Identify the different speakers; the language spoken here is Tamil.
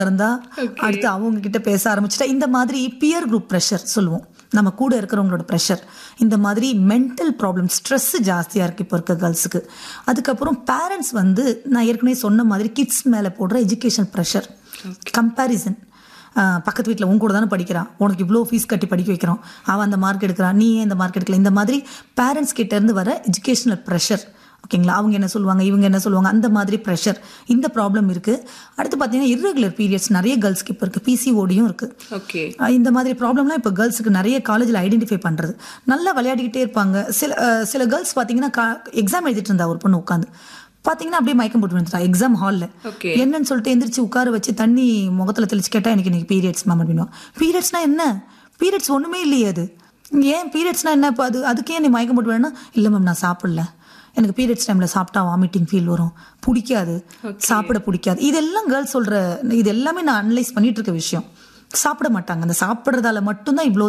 Speaker 1: இருந்தா அடுத்து அவங்க கிட்ட பேச ஆரம்பிச்சிட்டா இந்த மாதிரி பியர் குரூப் ப்ரெஷர் சொல்லுவோம் நம்ம கூட இருக்கிறவங்களோட ப்ரெஷர் இந்த மாதிரி மென்டல் ப்ராப்ளம் ஸ்ட்ரெஸ் ஜாஸ்தியாக இருக்குது இப்போ இருக்க கேர்ள்ஸுக்கு அதுக்கப்புறம் பேரண்ட்ஸ் வந்து நான் ஏற்கனவே சொன்ன மாதிரி கிட்ஸ் மேலே போடுற எஜுகேஷன் ப்ரெஷர் கம்பேரிசன் பக்கத்து வீட்டில் உன் கூட தானே படிக்கிறான் உனக்கு இவ்வளோ ஃபீஸ் கட்டி படிக்க வைக்கிறோம் அவன் அந்த மார்க் எடுக்கிறான் நீ ஏன் இந்த மார்க் எடுக்கல இந்த மாதிரி பேரண்ட்ஸ் கிட்ட இருந்து வர எஜுகேஷனல் ப்ரெஷர் ஓகேங்களா அவங்க என்ன சொல்லுவாங்க இவங்க என்ன சொல்லுவாங்க அந்த மாதிரி ப்ரெஷர் இந்த ப்ராப்ளம் இருக்கு அடுத்து பார்த்தீங்கன்னா irregular பீரியட்ஸ் நிறைய கேர்ள்ஸ்க்கு இப்போ இருக்கு பிசிஓடியும் இருக்கு
Speaker 2: ஓகே
Speaker 1: அஹ் இந்த மாதிரி ப்ராப்ளம்லாம் இப்போ கேர்ள்ஸுக்கு நிறைய காலேஜில் ஐடென்டிஃபை பண்ணுறது நல்லா விளையாடிக்கிட்டே இருப்பாங்க சில அஹ் சில கேர்ள்ஸ் பார்த்தீங்கன்னா எக்ஸாம் எழுதிட்டு இருந்தா ஒரு பொண்ணு உட்காந்து பார்த்தீங்கன்னா அப்படியே மயக்கம் போட்டு வந்துட்டா எக்ஸாம் ஹாலில்
Speaker 2: Okay.
Speaker 1: என்னன்னு சொல்லிட்டு எந்திரிச்சு உட்கார வச்சு தண்ணி முகத்தில் தெளிச்சு கேட்டால் எனக்கு இன்னைக்கு பீரியட்ஸ் மேம் அப்படின்னா பீரியட்ஸ்னா என்ன பீரியட்ஸ் ஒன்றுமே இல்லையே அது ஏன் பீரியட்ஸ்னா என்ன இப்போ அது அதுக்கே நீ மயக்கம் போட்டு வேணும்னா இல்லை மேம் நான் சாப்பிடல எனக்கு பீரியட்ஸ் டைமில் சாப்பிட்டா வாமிட்டிங் ஃபீல் வரும் பிடிக்காது சாப்பிட பிடிக்காது இதெல்லாம் கேர்ள்ஸ் சொல்கிற இது எல்லாமே நான் அனலைஸ் பண்ணிட்டு இருக்க விஷயம் சாப்பிட மாட்டாங்க அந்த சாப்பிட்றதால மட்டும்தான் இவ்வளோ